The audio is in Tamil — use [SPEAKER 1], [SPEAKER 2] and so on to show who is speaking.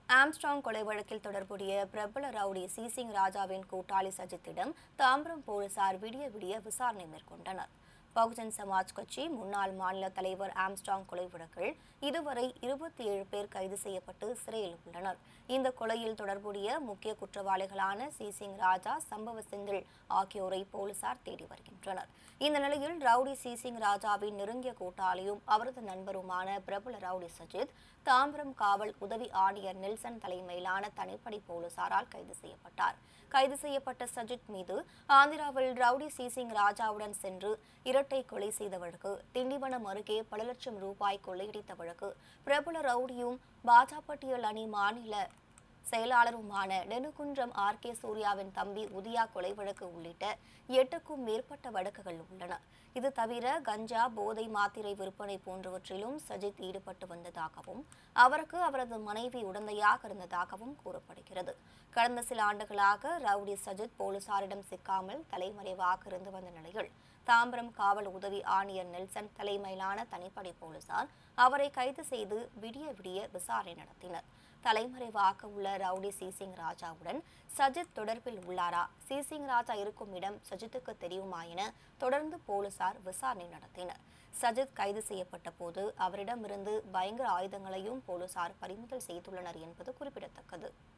[SPEAKER 1] ஆம்ஸ்ட்ராங் கொலை வழக்கில் தொடர்புடைய பிரபல ரவுடி சிசிங் ராஜாவின் கூட்டாளி சஜித்திடம் தாம்பரம் போலீசார் விடிய விடிய விசாரணை மேற்கொண்டனர் பகுஜன் சமாஜ் கட்சி முன்னாள் மாநில தலைவர் ஆம்ஸ்ட்ராங் கொலை வழக்கில் இதுவரை இருபத்தி ஏழு பேர் கைது செய்யப்பட்டு சிறையில் உள்ளனர் இந்த கொலையில் தொடர்புடைய முக்கிய குற்றவாளிகளான சிசிங் ராஜா சம்பவ செந்தில் ஆகியோரை போலீசார் தேடி வருகின்றனர் இந்த நிலையில் ரவுடி சிசிங் ராஜாவின் நெருங்கிய கூட்டாளியும் அவரது நண்பருமான பிரபல ரவுடி சஜித் தாம்பரம் காவல் உதவி ஆணையர் நெல்சன் தலைமையிலான தனிப்படை போலீசாரால் கைது செய்யப்பட்டார் கைது செய்யப்பட்ட சஜித் மீது ஆந்திராவில் ரவுடி சிசிங் ராஜாவுடன் சென்று இரட்டை கொலை செய்த வழக்கு திண்டிவனம் அருகே பல லட்சம் ரூபாய் கொள்ளையடித்த வழக்கு பிரபல ரவுடியும் பாஜபட்டியல் அணி மாநில செயலாளருமான நெனுகுன்றம் ஆர் கே சூர்யாவின் தம்பி உதியா கொலை வழக்கு உள்ளிட்ட எட்டுக்கும் மேற்பட்ட வழக்குகள் உள்ளன இது தவிர கஞ்சா போதை மாத்திரை விற்பனை போன்றவற்றிலும் சஜித் ஈடுபட்டு வந்ததாகவும் அவருக்கு அவரது மனைவி உடந்தையாக இருந்ததாகவும் கூறப்படுகிறது கடந்த சில ஆண்டுகளாக ரவுடி சஜித் போலீசாரிடம் சிக்காமல் தலைமறைவாக இருந்து வந்த நிலையில் தாம்பரம் காவல் உதவி ஆணையர் நெல்சன் தலைமையிலான தனிப்படை போலீசார் அவரை கைது செய்து விடிய விடிய விசாரணை நடத்தினர் தலைமறைவாக உள்ள ரவுடி சிசிங் ராஜாவுடன் சஜித் தொடர்பில் உள்ளாரா சிசிங் ராஜா இருக்கும் இடம் சஜித்துக்கு தெரியுமா என தொடர்ந்து போலீசார் விசாரணை நடத்தினர் சஜித் கைது செய்யப்பட்ட போது அவரிடமிருந்து பயங்கர ஆயுதங்களையும் போலீசார் பறிமுதல் செய்துள்ளனர் என்பது குறிப்பிடத்தக்கது